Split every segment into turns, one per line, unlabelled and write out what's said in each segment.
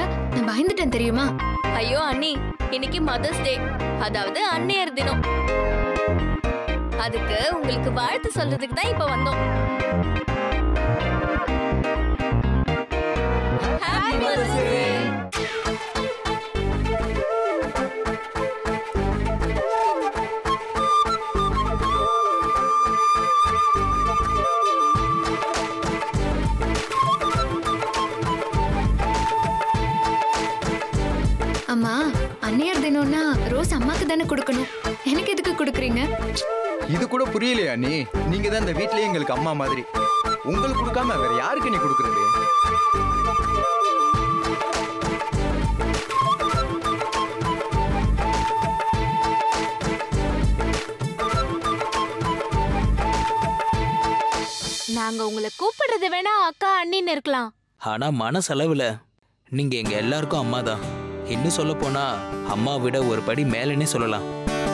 நான் பயந்துட்டேன் தெரியுமா
ஐயோ அண்ணி இன்னைக்கு மதர்ஸ் டே அதாவது அன்னையர் தினம் அதுக்கு உங்களுக்கு வாழ்த்து சொல்றதுக்கு தான் இப்ப வந்தோம் Happy Mother's Day.
அம்மா அன்னையர் தினம்னா ரோஸ் அம்மாக்கு தானே கொடுக்கணும் எனக்கு எதுக்கு கொடுக்குறீங்க
இது கூட புரியலையா நீ நீங்க தான் இந்த வீட்லயே எங்களுக்கு அம்மா மாதிரி உங்களுக்கு கொடுக்காம வேற யாருக்கு நீ கொடுக்கறது
நாங்க உங்களை கூப்பிடுறது வேணா அக்கா அண்ணின்னு இருக்கலாம்
ஆனா மனசளவுல நீங்க எங்க எல்லாருக்கும் அம்மா தான் இன்னும் சொல்ல போனா அம்மா விட ஒரு படி மேலனே சொல்லலாம்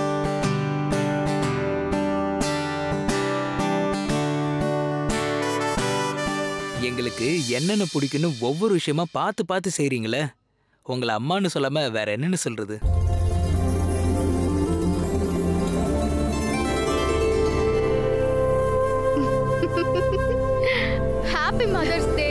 எங்களுக்கு என்னென்ன பிடிக்குன்னு ஒவ்வொரு விஷயமா பார்த்து பார்த்து செய்றீங்களே உங்களை அம்மான்னு சொல்லாம வேற என்னன்னு சொல்றது
ஹாப்பி மதர்ஸ் டே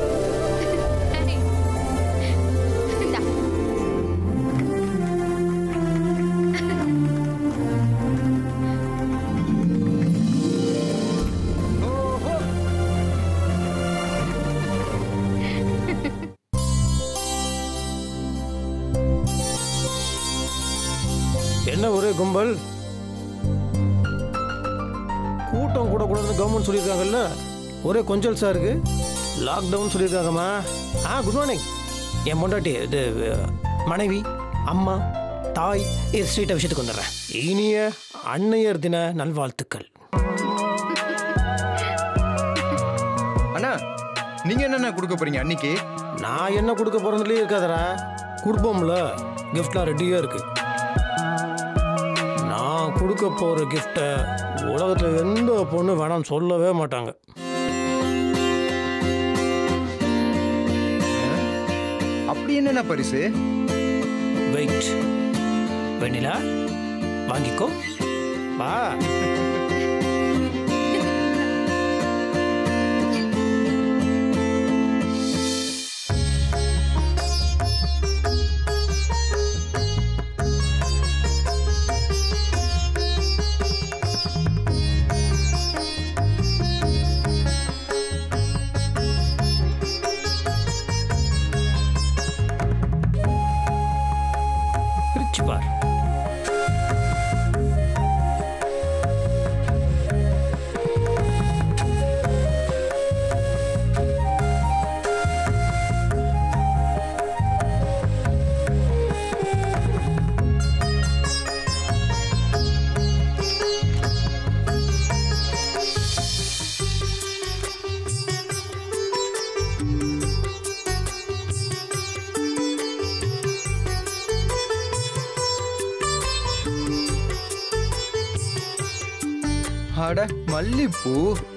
என்ன ஒரே கும்பல் கூட்டம் கூட கூடாதுன்னு கவர்மெண்ட் சொல்லியிருக்காங்கல்ல ஒரே கொஞ்சல்ஸா இருக்கு லாக்டவுன் சொல்லியிருக்காங்கம்மா ஆ குட் மார்னிங் என் பொண்டாட்டி இது அஹ், மனைவி அம்மா தாய் இது ஸ்ட்ரீட்டை விஷயத்துக்கு வந்துடுறேன் இனிய அன்னையர் தின நல்வாழ்த்துக்கள்
அண்ணா நீங்க என்னென்ன கொடுக்க போறீங்க அன்னைக்கு
நான் என்ன கொடுக்க போறதுலயே இருக்காதடா கொடுப்போம்ல கிஃப்ட்லாம் ரெடியாக இருக்கு நான் கொடுக்க போற கிஃப்டை உலகத்தில் எந்த பொண்ணு வேணாம்னு சொல்லவே மாட்டாங்க
அப்படி என்னென்ன பரிசு
வெயிட் வெண்ணிலா வாங்கிக்கோ வா பிரிச்சு பார்
அட மல்லிப்பூ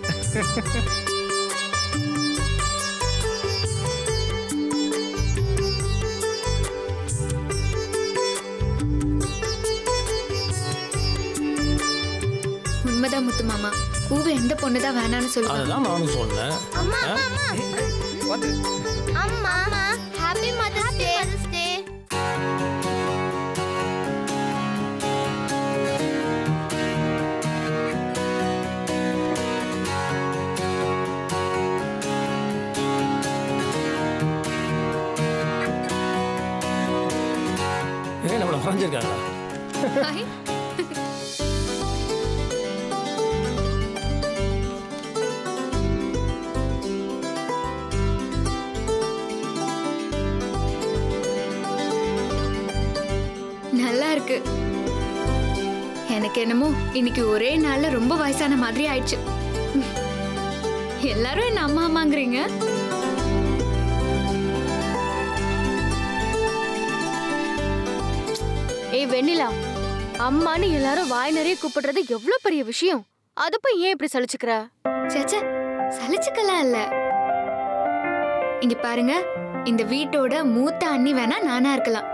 உண்மைதான் முத்து மாமா பூவை எந்த பொண்ணு தான் வேணான்னு சொல்லுவாங்க
அதுதான் நானும் சொன்னேன் ஆ?
பாத்து.
அம்மா happy mother's day mother's day
ஏன் நம்மளை வரைஞ்சிருக்காங்களா
ஹாய். நல்லா இருக்கு எனக்கு என்னமோ இன்னைக்கு ஒரே நாள்ல ரொம்ப வயசான மாதிரி ஆயிடுச்சு எல்லாரும் என்ன அம்மா அம்மாங்கிறீங்க
ஏய் வெண்ணிலா அம்மான்னு எல்லாரும் வாய் நிறைய கூப்பிடுறது எவ்வளவு பெரிய விஷயம் அத போய் ஏன் இப்படி சலிச்சுக்கிற
சேச்சே சலிச்சுக்கலாம் இல்ல இங்க பாருங்க இந்த வீட்டோட மூத்த அண்ணி வேணா நானா இருக்கலாம்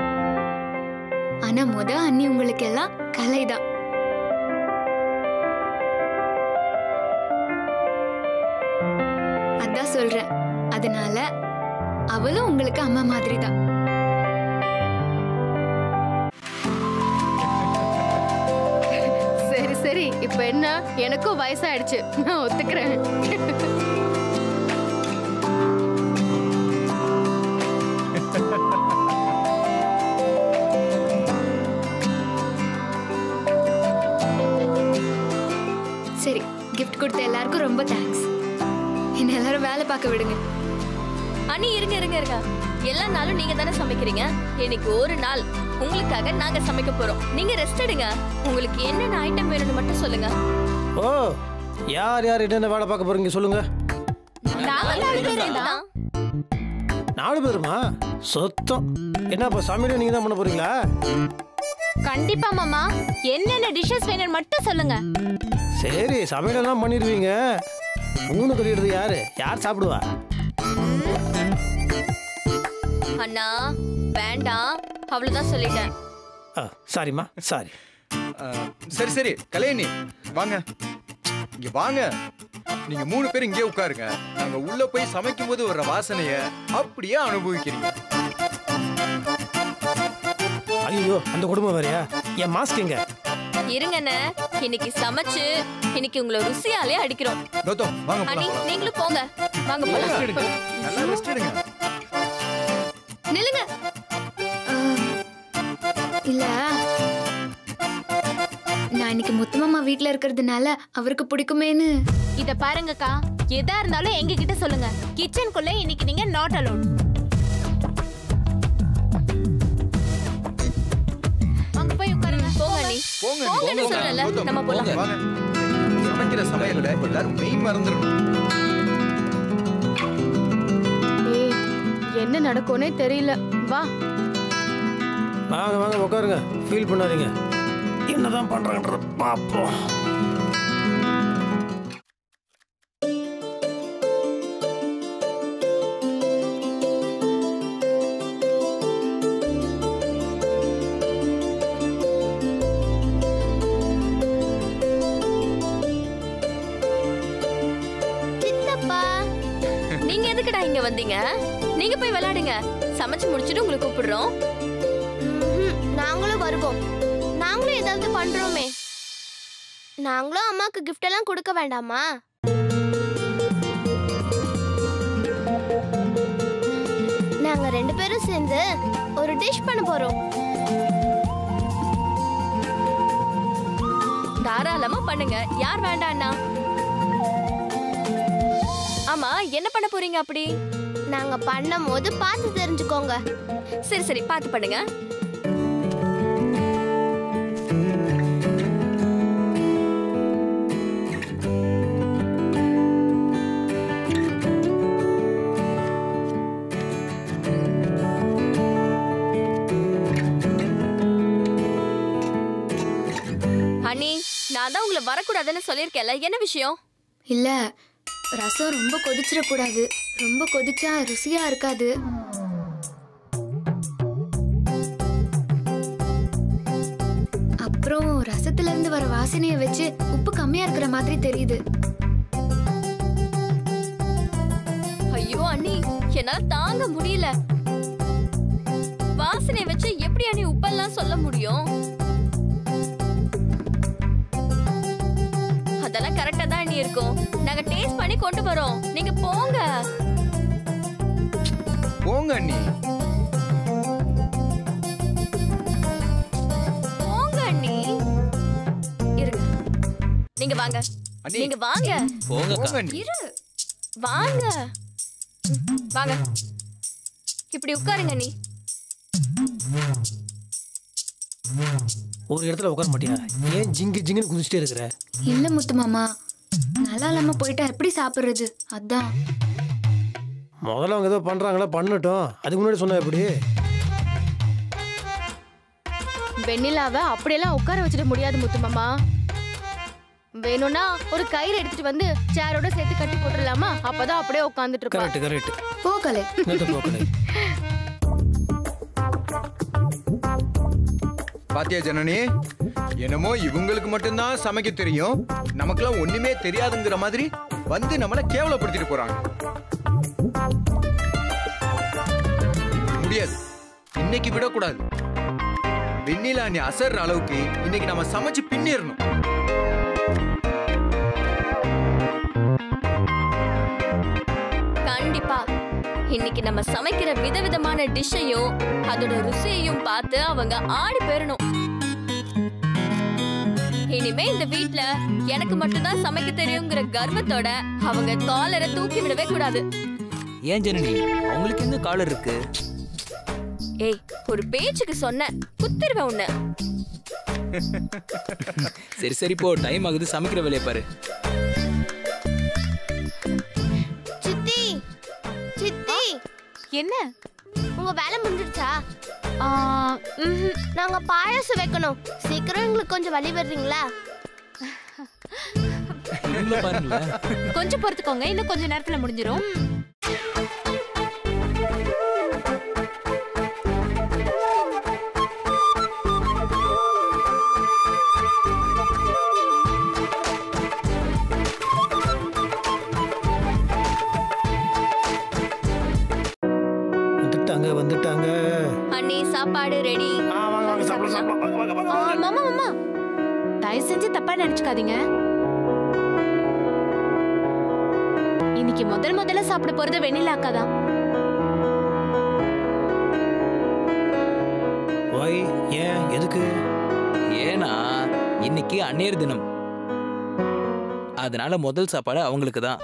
ஆனா முத அண்ணி உங்களுக்கு எல்லாம் கலைதான் அதான் சொல்றேன் அதனால அவளும் உங்களுக்கு அம்மா மாதிரி தான்
சரி சரி இப்ப என்ன எனக்கும் வயசாயிடுச்சு நான் ஒத்துக்கிறேன்
சரி கிஃப்ட் கொடுத்த எல்லாருக்கும் ரொம்ப தேங்க்ஸ் என்ன எல்லாரும் வேலை பார்க்க விடுங்க
அண்ணி இருங்க இருங்க இருங்க எல்லா நாளும் நீங்க தானே சமைக்கிறீங்க இன்னைக்கு ஒரு நாள் உங்களுக்காக நாங்க சமைக்க போறோம் நீங்க ரெஸ்ட் எடுங்க உங்களுக்கு என்னென்ன ஐட்டம் வேணும்னு மட்டும் சொல்லுங்க
ஓ யார் யார் என்னென்ன வேலை பார்க்க போறீங்க சொல்லுங்க
நாங்க நாலு பேரும் தான்.
நாலு பேருமா சொத்தம் என்ன இப்போ சமையல் நீங்க தான் பண்ண போறீங்களா
கண்டிப்பா மாமா என்னென்ன டிஷ்ஷஸ் வேணும்னு மட்டும் சொல்லுங்க
சரி சமையலெல்லாம் பண்ணிடுவீங்க மூணு கறிடுறது யாரு யார் சாப்பிடுவா
அண்ணா வேண்டாம் அவ்வளவுதான் சொல்லிட்டேன்
ஆ சாரிம்மா சாரி
அஹ், சரி சரி கல்யாணி வாங்க இங்க வாங்க நீங்க மூணு பேர் இங்கே உட்காருங்க நாங்க உள்ள போய் சமைக்கும் போது வர்ற வாசனைய அப்படியே அனுபவிக்கிறீங்க
ஐயோ அந்த குடும்பம் வேறயா என் மாஸ்க் எங்க
இருங்கண்ணே இன்னைக்கு சமைச்சு இன்னைக்கு உங்களை ருசியாலே அடிக்கிறோம்
கௌதம் வாங்க
அண்ணி
போலாம், போலாம்.
நீங்களும் போங்க வாங்க
நல்லா
போலாம்
ரெஸ்ட் எடுங்க நல்லா ரெஸ்ட் எடுங்க
நில்லுங்க ஆ, இல்ல நான் இன்னைக்கு முத்துமாமா வீட்ல இருக்கிறதுனால அவருக்கு பிடிக்குமேன்னு
இத பாருங்கக்கா எதா இருந்தாலும் எங்க கிட்ட சொல்லுங்க கிச்சனுக்குள்ள இன்னைக்கு நீங்க நாட் அலோட் அங்க போய் உட்காருங்க
போங்க அண்ணி
போங்க
போங்கன்னு
போங்க.
சொல்றேன்ல,
கௌதம்,
நம்ம போலாம்.
வாங்க சமைக்கிற சமையல்ல எல்லாரும் மெய் மறந்துடணும்
ஏய் என்ன நடக்கும்னே தெரியல வா
வாங்க வாங்க உட்காருங்க ஃபீல் பண்ணாதீங்க என்னதான் பண்றாங்கன்றத பார்ப்போம்
சித்தப்பா நீங்க எதுக்குடா இங்க வந்தீங்க நீங்க போய் விளையாடுங்க சமைச்சு முடிச்சிட்டு உங்களை கூப்பிடுறோம்
நாங்களும் வருவோம் நாங்களும் ஏதாவது பண்றோமே நாங்களும் அம்மாக்கு gift எல்லாம் கொடுக்க வேண்டாமா நாங்க ரெண்டு பேரும் சேர்ந்து ஒரு டிஷ் பண்ண போறோம்
தாராளமா பண்ணுங்க யார் வேண்டாம்னா ஆமா என்ன பண்ண போறீங்க அப்படி
நாங்க பண்ணும் போது பார்த்து தெரிஞ்சுக்கோங்க
சரி சரி பார்த்து பண்ணுங்க அண்ணி நான் தான் உங்களை வரக்கூடாதுன்னு சொல்லியிருக்கேன்ல என்ன விஷயம்
இல்ல ரசம் ரொம்ப கொதிச்சிடக்கூடாது ரொம்ப கொதிச்சா ருசியா இருக்காது அப்புறம் ரசத்துல இருந்து வர வாசனைய வச்சு உப்பு கம்மியா இருக்கிற மாதிரி தெரியுது
ஐயோ அண்ணி என்னால தாங்க முடியல வாசனை வச்சு எப்படி அண்ணி உப்பெல்லாம் சொல்ல முடியும் அதெல்லாம் கரெக்டா தான் அண்ணி இருக்கும் நாங்க டேஸ்ட் பண்ணி கொண்டு வரோம் நீங்க போங்க
போங்க அண்ணி
போங்க அண்ணி இருங்க நீங்க வாங்க
அண்ணி.
நீங்க வாங்க
போங்கக்கா
போங்க அண்ணி
இரு வாங்க ம், வாங்க இப்படி உட்காருங்க நீ
ஒரு இடத்துல உட்கார மாட்டியா ஏன் ஜிங்கு ஜிங்குன்னு குதிச்சிட்டே இருக்கிற
இல்ல முத்து மாமா நல்லா இல்லாம போயிட்டா எப்படி சாப்பிடுறது அதான்
முதல்ல அவங்க ஏதோ பண்றாங்களா பண்ணட்டும் அதுக்கு முன்னாடி சொன்னா எப்படி
வெண்ணிலாவை அப்படியெல்லாம் உட்கார வச்சிட முடியாது முத்து மாமா வேணும்னா ஒரு கயிறு எடுத்துட்டு வந்து சேரோட சேர்த்து கட்டி போட்டுடலாமா அப்பதான் அப்படியே உட்காந்துட்டு இருப்பா
கரெக்ட் கரெக்ட்
போ கலை
நேற்று போக்கலை
பாத்தியா ஜனனி என்னமோ இவங்களுக்கு மட்டும்தான் சமைக்க தெரியும் நமக்கெல்லாம் ஒண்ணுமே தெரியாதுங்கிற மாதிரி வந்து நம்மள கேவலப்படுத்திட்டு போறாங்க முடியாது இன்னைக்கு விடக்கூடாது வெண்ணிலா நீ அசர்ற அளவுக்கு இன்னைக்கு நம்ம சமைச்சு பின்னிடணும்
கண்டிப்பா இன்னைக்கு நம்ம சமைக்கிற விதவிதமான டிஷ்ஷையும் அதோட ருசியையும் பார்த்து அவங்க ஆடி போயிடணும் இனிமே இந்த வீட்ல எனக்கு மட்டும்தான் சமைக்க தெரியுங்கிற கர்வத்தோட அவங்க காலரை தூக்கி விடவே கூடாது
ஏன் ஜனனி அவங்களுக்கு எங்க காலர் இருக்கு
ஏய் ஒரு பேச்சுக்கு சொன்ன குத்திருவேன் உன்னை
சரி சரி போ டைம் ஆகுது சமைக்கிற வேலையை பாரு
சித்தி சித்தி
என்ன
உங்க வேலை முடிஞ்சிடுச்சா
ஆ, ம்ஹும்.
நாங்க பாயாசம் வைக்கணும் சீக்கிரம் எங்களுக்கு கொஞ்சம் வழி வர்றீங்களா
இவங்கள பாருங்களேன்
கொஞ்சம் பொறுத்துக்கோங்க இன்னும் கொஞ்ச நேரத்துல முடிஞ்சிரும்
வந்துட்டாங்க வந்துட்டாங்க
அண்ணி சாப்பாடு ரெடி
ஆ, வாங்க வாங்க சாப்பிட சாப்பிட வாங்க வாங்க வாங்க
ஆ, மாமா மாமா தயவு செஞ்சு தப்பா நினைச்சுக்காதீங்க இன்னைக்கு முதல் முதல்ல சாப்பிட போறது வெண்ணிலா அக்கா தான்
வை ஏன் எதுக்கு
ஏன்னா இன்னைக்கு அந்நேர் தினம் அதனால முதல் சாப்பாடு அவங்களுக்கு தான்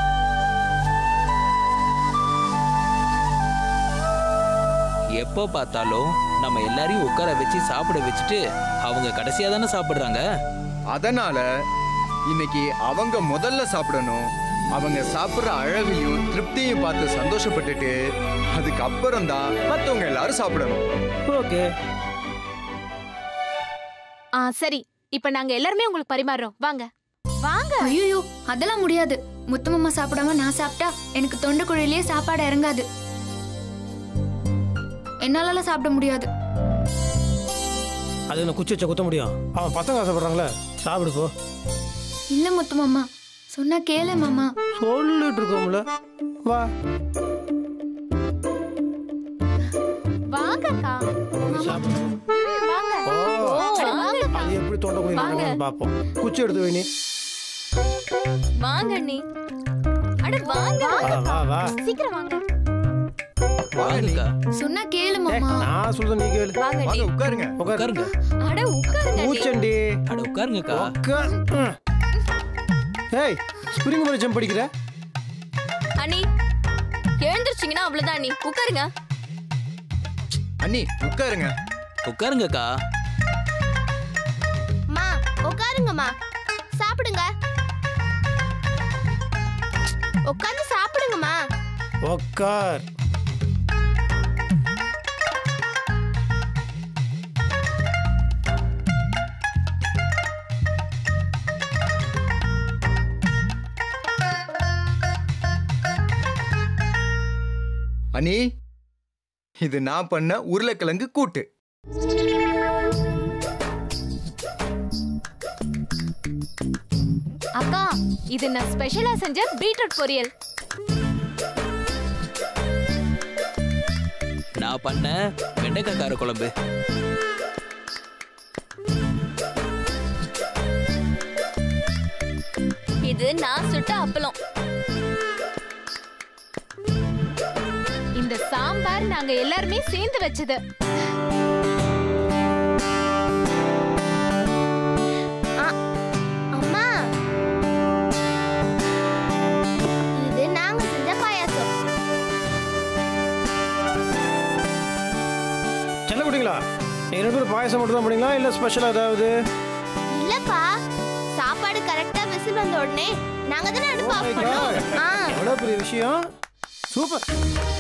எப்போ பார்த்தாலும் நம்ம எல்லாரையும் உட்கார வச்சு சாப்பிட வச்சுட்டு அவங்க கடைசியா தானே சாப்பிடுறாங்க
அதனால இன்னைக்கு அவங்க முதல்ல சாப்பிடணும் அவங்க சாப்பிடுற அழகையும் திருப்தியும் பார்த்து சந்தோஷப்பட்டுட்டு அதுக்கப்புறம் தான் மற்றவங்க எல்லாரும் சாப்பிடணும்
ஓகே
ஆ சரி இப்ப நாங்க எல்லாருமே உங்களுக்கு பரிமாறுறோம் வாங்க வாங்க
ஐயோ அதெல்லாம் முடியாது முத்தமாமா சாப்பிடாம நான் சாப்பிட்டா எனக்கு தொண்டை குழியிலேயே சாப்பாடு இறங்காது என்னாலலாம் சாப்பிட முடியாது
அது என்ன குச்சி வச்ச குத்த முடியும் அவன் பசங்க ஆசைப்படுறாங்களே சாப்பிடு போ
இல்ல முத்தமாமா சொன்னா கேளு மாமா
சொல்லிட்டு இருக்கோம்ல வா
வாங்க அக்கா
சாப்பிடு
ம், வாங்க
ஓ
வாங்க அக்கா.
அது எப்படி தொண்டை குடிக்கிறாங்க பார்ப்போம் குச்சி எடுத்து வை நீ
வாங்க அண்ணி அட வாங்க
வா வா வா
சீக்கிரம் வாங்க
வாங்கக்கா
சொன்னா கேளு
ஏய்,
மாமா
நான் சொல்றேன் நீ கேளு
வாங்க
வாங்க
அண்ணி
உட்காருங்க
உட்காரு
உட்காருங்க
அட உட்காருங்க அண்ணி
ஊச்சண்டி
அட உட்காருங்கக்கா
உட்கார் ம். ஏய் ஸ்ப்ரிங் மேல ஜம்ப் அடிக்கிற
அண்ணி எழுந்திருச்சீங்கன்னா அவ்வளவுதான் அண்ணி உட்காருங்க
அண்ணி உட்காருங்க
உட்காருங்கக்கா
மா உட்காருங்கம்மா சாப்பிடுங்க உட்காந்து சாப்பிடுங்கம்மா
உட்கார்
அண்ணி இது நான் பண்ண உருளைக்கிழங்கு கூட்டு
அக்கா இது நான் ஸ்பெஷலா செஞ்ச பீட்ரூட் பொரியல்
நான் பண்ண வெண்டைக்காய் கார குழம்பு
இது நான் சுட்ட அப்பளம்
இந்த சாம்பார் நாங்க எல்லாருமே சேர்ந்து வச்சது
அம்மா இது நாங்க செஞ்ச பாயாசம்
செல்ல குட்டிங்களா நீங்க ரெண்டு பேரும் பாயசம் மட்டும் தான் பண்ணீங்களா இல்ல ஸ்பெஷலா ஏதாவது
இல்லப்பா சாப்பாடு கரெக்டா விசில் வந்த உடனே நாங்க தானே அடுப்பு
Oh my
ஆஃப் பண்ணோம்
God.
ஆ
எவ்வளவு பெரிய விஷயம் சூப்பர்